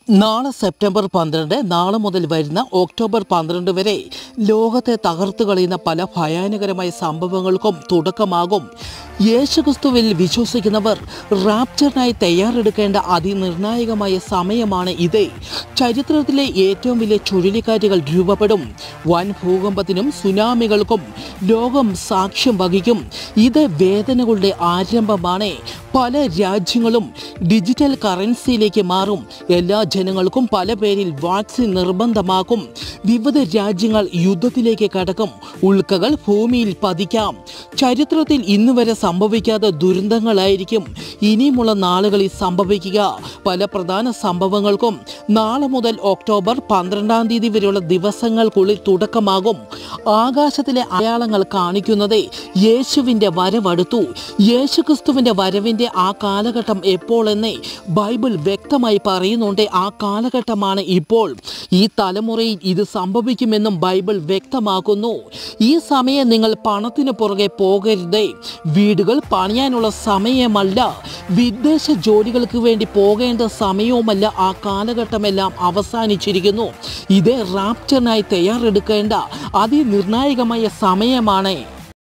നാളെ സെപ്റ്റംബർ പന്ത്രണ്ട് നാളെ മുതൽ വരുന്ന ഒക്ടോബർ പന്ത്രണ്ട് വരെ ലോകത്തെ തകർത്തു കളയുന്ന പല ഭയാനകരമായ സംഭവങ്ങൾക്കും തുടക്കമാകും യേശുക്രിസ്തുവിൽ വിശ്വസിക്കുന്നവർ റാപ്ചറിനായി തയ്യാറെടുക്കേണ്ട അതിനിർണായകമായ സമയമാണ് ഇത് ചരിത്രത്തിലെ ഏറ്റവും വലിയ ചുഴലിക്കാറ്റുകൾ രൂപപ്പെടും വൻ ഭൂകമ്പത്തിനും സുനാമികൾക്കും ലോകം സാക്ഷ്യം വഹിക്കും ഇത് വേദനകളുടെ ആരംഭമാണ് പല രാജ്യങ്ങളും ഡിജിറ്റൽ കറൻസിയിലേക്ക് മാറും എല്ലാ ജനങ്ങൾക്കും പല പേരിൽ വാക്സിൻ നിർബന്ധമാക്കും വിവിധ രാജ്യങ്ങൾ യുദ്ധത്തിലേക്ക് കടക്കും ഉൾക്കകൾ ഭൂമിയിൽ പതിക്കാം ചരിത്രത്തിൽ ഇന്ന് വരെ സംഭവിക്കാത്ത ദുരന്തങ്ങളായിരിക്കും ഇനിയുമുള്ള നാളുകളിൽ സംഭവിക്കുക പല പ്രധാന സംഭവങ്ങൾക്കും നാളെ മുതൽ ഒക്ടോബർ പന്ത്രണ്ടാം തീയതി വരെയുള്ള ദിവസങ്ങൾക്കുള്ളിൽ തുടക്കമാകും ആകാശത്തിലെ അടയാളങ്ങൾ കാണിക്കുന്നത് യേശുവിൻ്റെ വരവടുത്തു യേശുക്രിസ്തുവിൻ്റെ വരവിൻ്റെ ആ കാലഘട്ടം എപ്പോഴെന്ന് ബൈബിൾ വ്യക്തമായി പറയുന്നുണ്ട് ആ കാലഘട്ടമാണ് ഇപ്പോൾ ഈ തലമുറയിൽ ഇത് സംഭവിക്കുമെന്നും ബൈബിൾ വ്യക്തമാക്കുന്നു ഈ സമയം നിങ്ങൾ പണത്തിന് പുറകെ പോകരുത് വീടുകൾ പണിയാനുള്ള സമയമല്ല വിദേശ ജോലികൾക്ക് വേണ്ടി പോകേണ്ട സമയവുമല്ല ആ കാലഘട്ടമെല്ലാം അവസാനിച്ചിരിക്കുന്നു ഇത് റാപ്ചറിനായി തയ്യാറെടുക്കേണ്ട അതിനിർണായകമായ സമയമാണ്